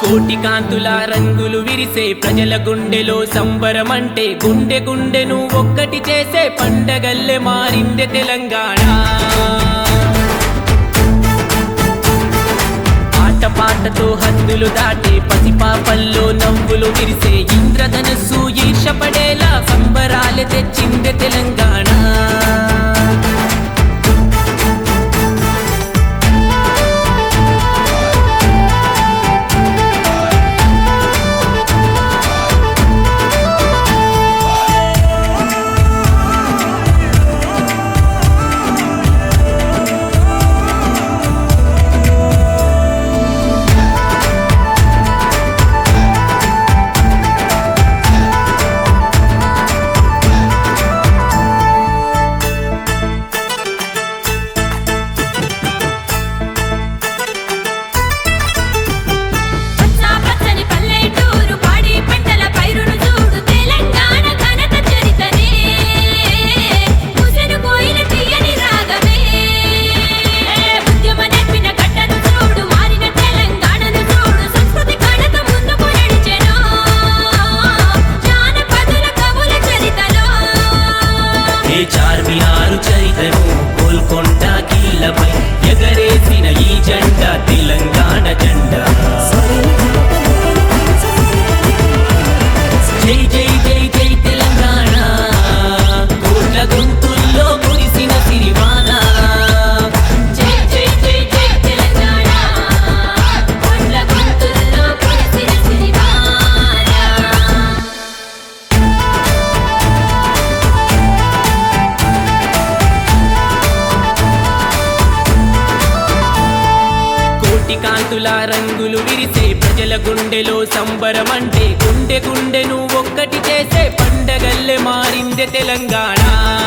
కోటి కాంతుల రంగులు విరిసే ప్రజల గుండెలో సంబరమంటే గుండె గుండెను ఒక్కటి చేసే పండగల్లె మారిందే తెలంగాణ ఆట పాటతో హద్దులు దాటే పసిపాపల్లో నవ్వులు విరిసే ఇంద్రధనస్సు ఈర్షపడేలా సంబరాలు తెచ్చిందే తెలంగాణ పచ్చా పచ్చని పల్లెటూరు పాడి పంటల పైరును చూడు తెలంగాణ ఘనత చరితనే ముసెను కోయిల తీయని రాగమే ఉద్యమ నెప్పిన గడ్డను చూడు మారిన తెలంగాణను చూడు సంస్కృతి ఘనత ముందుకు నడిచెను జానపదుల కవుల చరితలో ఏ చార్మినారు చరితను గోల్కొండ కీలపై ఎగరేసిన ఈ జెండా తెలంగాణ జెండా జై జై జై జై తెలంగాణ కోట్ల గొంతుల్లో కురిసిన సిరివాన జై జై జై జై తెలంగాణ కొండ గొంతుల్లో కురిసిన సిరివాన కోటి కాంతుల రంగులు విరిసే ప్రజల గుండెలో సంబరమంటే గుండె గుండెను ఒక్కటి చేసే పండగల్లె మారిందే తెలంగాణ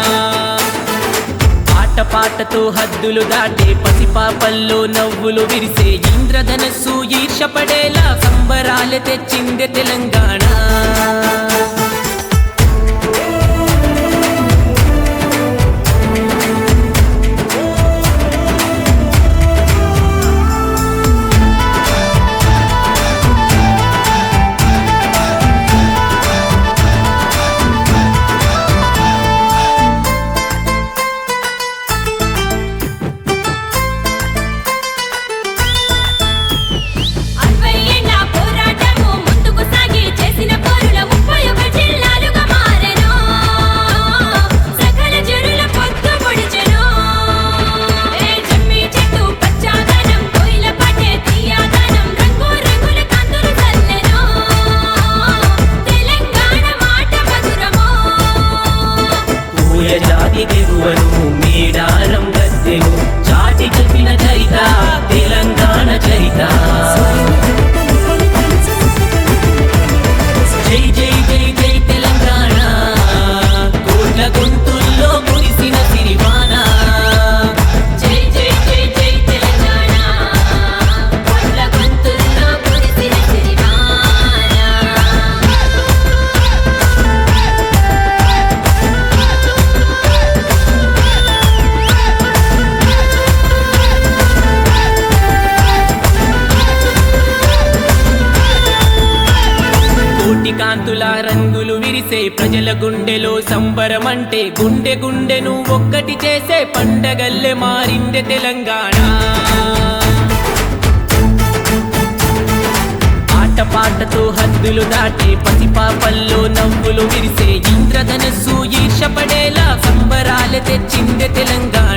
ఆట పాటతో హద్దులు దాటే పసిపాపల్లో నవ్వులు విరిసే ఇంద్రధనస్సు ఈర్షపడేలా సంబరాలు తెచ్చిందే తెలంగాణ అరవై ఏళ్ళ పోరాటము ముందుకు సాగి చేసిన పోరుల ముప్పై ఒక జిల్లాలుగా మారెను సకల జరుల పొత్తు పొడిచెను ఏ జమ్మి చెట్టు పచ్చాదనం కోయిల పాటే తీయాదనం రంగు రంగుల కాంతులు చల్లెను తెలంగాణ మాట మధురమో పూయ జాతి తెగువను మేడారం గద్దెను చాటి చెప్పిన చరిత తెలంగాణ చరిత జై జై జై జై తెలంగాణ కోట్ల గొంతుల్లో కురిసిన సిరివాన జై జై జై జై తెలంగాణ కొండ గొంతుల్లో కురిసిన సిరివాన కోటి కాంతుల రంగులు విరిసే ప్రజల గుండెలో సంబరమంటే గుండె గుండెను ఒక్కటి చేసే పండగల్లె మారిందే తెలంగాణ ఆట పాటతో హద్దులు దాటే పసిపాపల్లో నవ్వులు విరిసే ఇంద్రధనస్సు ఈర్షపడేలా సంబరాలు తెచ్చిందే తెలంగాణ